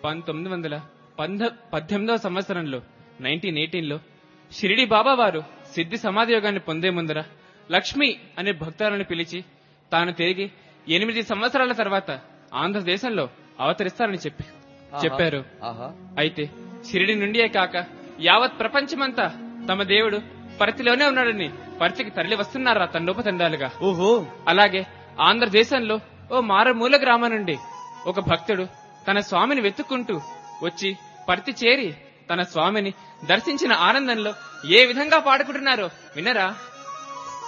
పంతొమ్మిది వందల పంద పద్దెనిమిదవ సంవత్సరంలో నైన్టీన్ ఎయిటీన్లో షిరిడి బాబా వారు సిద్ధి సమాధి యోగాన్ని పొందే ముందర లక్ష్మి అనే భక్తులను పిలిచి తాను తిరిగి ఎనిమిది సంవత్సరాల తర్వాత ఆంధ్రదేశంలో అవతరిస్తారని చెప్పి ఆహా. చెప్పారు ఆహా అయితే షిరిడి నుండియే కాక యావత్ ప్రపంచమంతా తమ దేవుడు పరితిలోనే ఉన్నాడని పరితికి తరలి వస్తున్నారా తండోపతండాలుగా ఓహో అలాగే ఆంధ్రదేశంలో ఓ మారుమూల గ్రామం నుండి ఒక భక్తుడు తన స్వామిని వెతుక్కుంటూ వచ్చి పరితి చేరి తన స్వామిని దర్శించిన ఆనందంలో ఏ విధంగా పాడుకుంటున్నారో వినరా